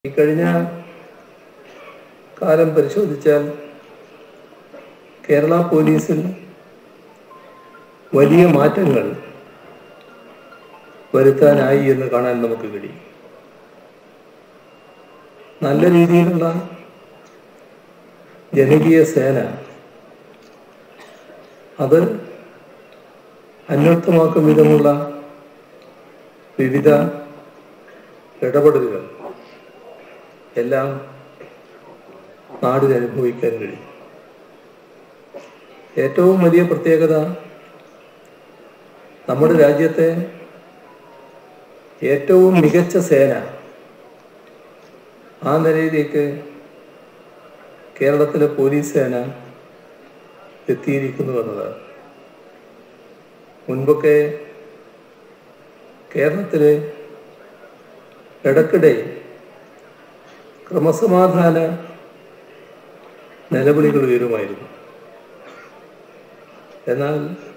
ഈ കഴിഞ്ഞ കാലം പരിശോധിച്ചാൽ കേരള പോലീസിൽ വലിയ മാറ്റങ്ങൾ വരുത്താനായി എന്ന് കാണാൻ നമുക്ക് കഴിയും നല്ല രീതിയിലുള്ള ജനകീയ സേന അത് അന്വർത്ഥമാക്കും വിധമുള്ള വിവിധ ഇടപെടലുകൾ എല്ലാം നാടിന് അനുഭവിക്കാൻ കഴിയും ഏറ്റവും വലിയ പ്രത്യേകത നമ്മുടെ രാജ്യത്തെ ഏറ്റവും മികച്ച സേന ആ നിലയിലേക്ക് കേരളത്തിലെ പോലീസ് സേന എത്തിയിരിക്കുന്നു എന്നതാണ് മുൻപൊക്കെ കേരളത്തിലെ ഇടയ്ക്കിടെ ക്രമസമാധാന നിലവിളികൾ ഉയരുമായിരുന്നു എന്നാൽ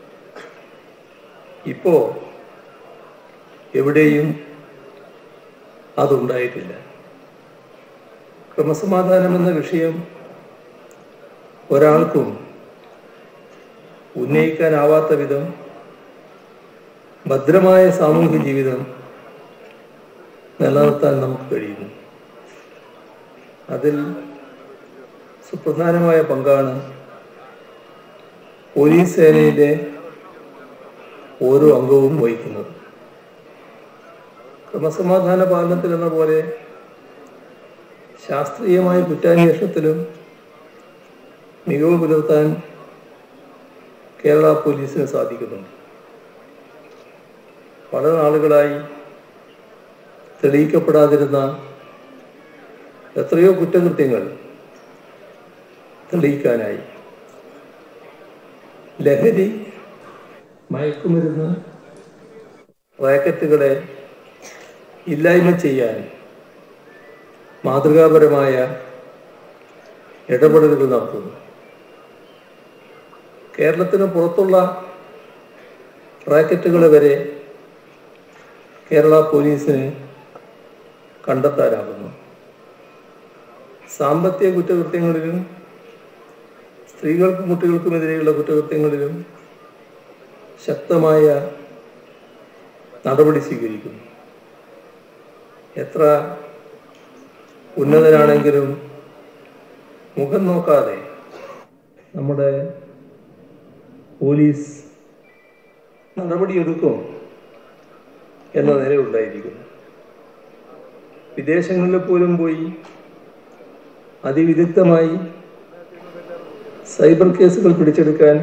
ഇപ്പോ എവിടെയും അതുണ്ടായിട്ടില്ല ക്രമസമാധാനം എന്ന വിഷയം ഒരാൾക്കും ഉന്നയിക്കാനാവാത്ത വിധം ഭദ്രമായ സാമൂഹ്യ ജീവിതം നിലനിർത്താൻ നമുക്ക് കഴിയുന്നു അതിൽ സുപ്രധാനമായ പങ്കാണ് പോലീസ് സേനയിലെ ഓരോ അംഗവും വഹിക്കുന്നത് ക്രമസമാധാന പാലനത്തിൽ എന്ന പോലെ ശാസ്ത്രീയമായ കുറ്റാന്വേഷണത്തിലും മികവ് പുലർത്താൻ കേരള പോലീസിന് സാധിക്കുന്നുണ്ട് വളരെ നാളുകളായി തെളിയിക്കപ്പെടാതിരുന്ന എത്രയോ കുറ്റകൃത്യങ്ങൾ തെളിയിക്കാനായി ലഹരി മയക്കുമരുന്ന് റാക്കറ്റുകളെ ഇല്ലായ്മ ചെയ്യാൻ മാതൃകാപരമായ ഇടപെടലുകൾ നടത്തുന്നു കേരളത്തിന് പുറത്തുള്ള റാക്കറ്റുകളെ വരെ കേരള പോലീസിന് കണ്ടെത്താനാകുന്നു സാമ്പത്തിക കുറ്റകൃത്യങ്ങളിലും സ്ത്രീകൾക്കും കുട്ടികൾക്കുമെതിരെയുള്ള കുറ്റകൃത്യങ്ങളിലും ശക്തമായ നടപടി സ്വീകരിക്കുന്നു എത്ര ഉന്നതനാണെങ്കിലും മുഖം നോക്കാതെ നമ്മുടെ പോലീസ് നടപടിയെടുക്കും എന്ന നിലയുണ്ടായിരിക്കുന്നു വിദേശങ്ങളിൽ പോലും പോയി അതിവിദഗ്ധമായി സൈബർ കേസുകൾ പിടിച്ചെടുക്കാൻ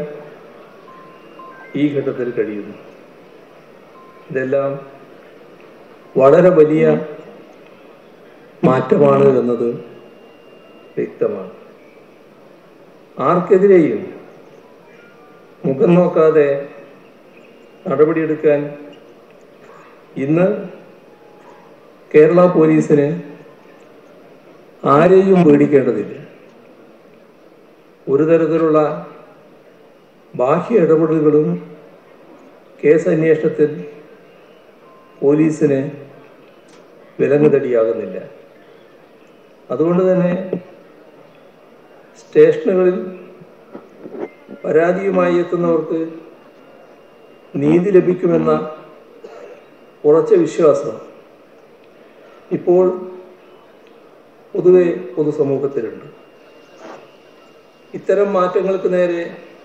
ഈ ഘട്ടത്തിൽ കഴിയുന്നു ഇതെല്ലാം വളരെ വലിയ മാറ്റമാണ് എന്നത് വ്യക്തമാണ് ആർക്കെതിരെയും മുഖം നോക്കാതെ നടപടിയെടുക്കാൻ ഇന്ന് കേരള പോലീസിന് ആരെയും പേടിക്കേണ്ടതില്ല ഒരു തരത്തിലുള്ള ബാഹ്യ ഇടപെടലുകളും കേസ് അന്വേഷണത്തിൽ പോലീസിന് വിലങ്ങുതടിയാകുന്നില്ല അതുകൊണ്ട് തന്നെ സ്റ്റേഷനുകളിൽ പരാതിയുമായി എത്തുന്നവർക്ക് നീതി ലഭിക്കുമെന്ന ഉറച്ച വിശ്വാസം ഇപ്പോൾ പൊതുവെ പൊതുസമൂഹത്തിലുണ്ട് ഇത്തരം മാറ്റങ്ങൾക്ക് നേരെ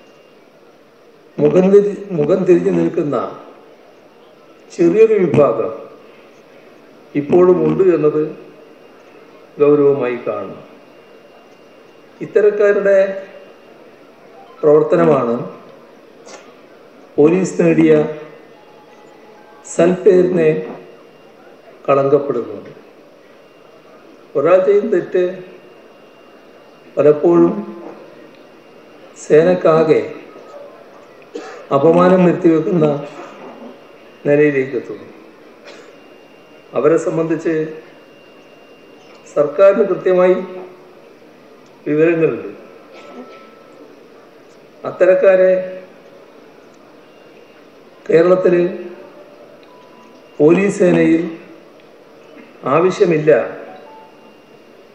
മുഖം തിരി മുഖം തിരിഞ്ഞു നിൽക്കുന്ന ചെറിയൊരു വിഭാഗം ഇപ്പോഴും ഉണ്ട് എന്നത് ഗൗരവമായി കാണുന്നു ഇത്തരക്കാരുടെ പ്രവർത്തനമാണ് പോലീസ് നേടിയ സൽപേരിനെ കളങ്കപ്പെടുന്നത് ഒരാൾ ചെയ്യുന്ന തെറ്റ് പലപ്പോഴും സേനക്കാകെ അപമാനം നിർത്തിവെക്കുന്ന നിലയിലേക്ക് എത്തുന്നു അവരെ സംബന്ധിച്ച് സർക്കാരിന് കൃത്യമായി വിവരങ്ങളുണ്ട് അത്തരക്കാരെ കേരളത്തിൽ പോലീസ് സേനയിൽ ആവശ്യമില്ല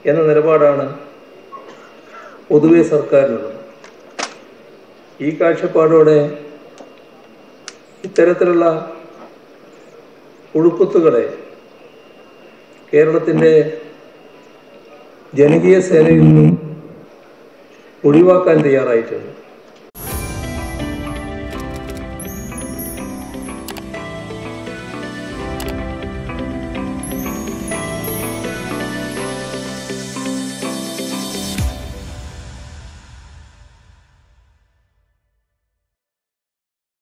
എന്ന നിലപാടാണ് പൊതുവെ സർക്കാരിനുള്ളത് ഈ കാഴ്ചപ്പാടോടെ ഇത്തരത്തിലുള്ള ഉഴുക്കുത്തുകളെ കേരളത്തിൻ്റെ ജനകീയ സേനയിൽ നിന്നും ഒഴിവാക്കാൻ തയ്യാറായിട്ടുണ്ട്